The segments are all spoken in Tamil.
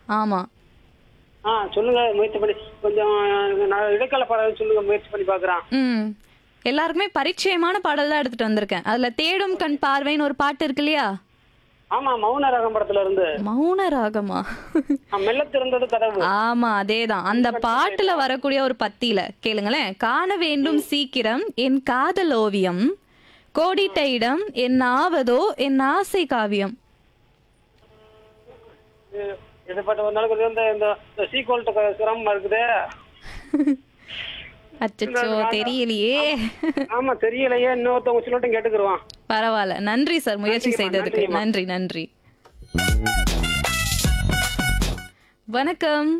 ஆமா ஆ சொல்லுங்க முயற்சி பண்ணி கொஞ்சம் நான் இடைக்கால பாடல் சொல்லுங்க முயற்சி பண்ணி பார்க்குறேன் ம் எல்லாருக்குமே பரிச்சயமான பாடல் தான் எடுத்துட்டு வந்திருக்கேன் அதுல தேடும் கண் பார்வைன்னு ஒரு பாட்டு இருக்கு இல்லையா ஆமா மௌன ரகம் படத்துல இருந்து மௌன ராகமா ஆ, மெல்ல திறந்தது கதவு ஆமா அதேதான் அந்த பாட்டுல வரக்கூடிய ஒரு பத்தியில கேளுங்களேன் காண வேண்டும் சீக்கிரம் என் காதல் ஓவியம் கோடிட்ட இடம் என் ஆவதோ என் ஆசை காவியம் இது- இது பாட்டு ஒரு நாளைக்கு வந்து இந்த இந்த சீக்வல்ட்ட சிரமமா இருக்குது அச்சச்சோ தெரியலையே ஆமா தெரியலையே இன்னொருத்தவங்க சொல்லட்டும் கேட்டுக்கிருவான் பரவாயில்ல நன்றி சார் முயற்சி நன்றிம்மா, செய்ததுக்கு நன்றிம்மா. நன்றி நன்றி வணக்கம்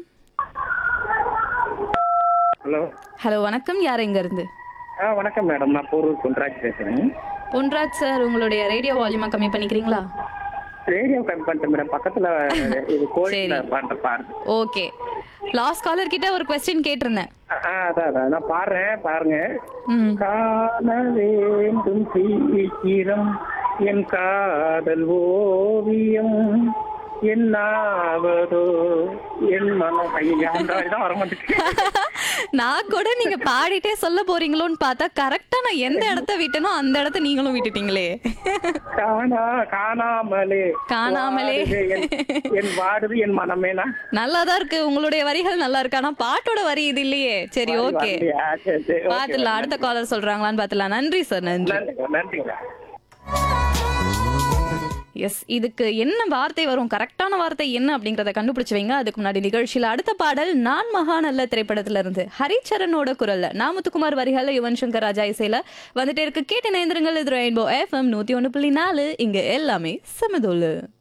ஹலோ ஹலோ வணக்கம் யார் எங்க இருந்து ஆ வணக்கம் மேடம் நான் போரூர் குன்ராஜ் பேசுறேன் பொன்ராஜ் சார் உங்களுடைய ரேடியோ வால்யூமா கம்மி பண்ணிக்கிறீங்களா ரேடியோ கட் பண்ணிட்டேன் மேடம் பக்கத்துல இது கோழில சரி. பாடுற பாடு ஓகே லாஸ்ட் காலர் கிட்ட ஒரு கொஸ்டின் கேட்டிருந்தேன் ஆ அதான் அதான் நான் பாடுறேன் பாருங்க ம் காண வேண்டும் சீக்கிரம் என் காதல் ஓவியம் என்னாவதோ என் மனம் ஐயா அந்த மாதிரி தான் வர மாட்டேங்குது நான் கூட நீங்க பாடிட்டே சொல்ல போறீங்களோன்னு பார்த்தா கரெக்டா நான் எந்த இடத்த விட்டனோ அந்த இடத்த நீங்களும் விட்டுட்டீங்களே காணா காணாமலே காணாமலே. வாடுது என்- என் வாடுது என் மனமேனா நல்லாதான் இருக்கு உங்களுடைய வரிகள் நல்லா இருக்கு ஆனா பாட்டோட வரி இது இல்லையே சரி ஓகே வரலையா? சரி, சரி, okay, பாத்துலாம் அடுத்த காலர் சொல்றாங்களான்னு பாத்துலாம் நன்றி சார் நன்றி நன்றிங்க நன்றிங்க எஸ் இதுக்கு என்ன வார்த்தை வரும் கரெக்டான வார்த்தை என்ன அப்படிங்கறத கண்டுபிடிச்சு வைங்க அதுக்கு முன்னாடி நிகழ்ச்சியில அடுத்த பாடல் நான் மகாநல்ல திரைப்படத்துல இருந்து ஹரிச்சரனோட குரல்ல நாமுத்துக்குமார் வரிகள்ல யுவன் சங்கர் ராஜா இசையில வந்துட்டே இருக்கு கேட்டு நேந்திரங்கள் இது ரெயின்போ எஃப்எம் நூத்தி ஒண்ணு புள்ளி நாலு இங்க எல்லாமே சமதோலு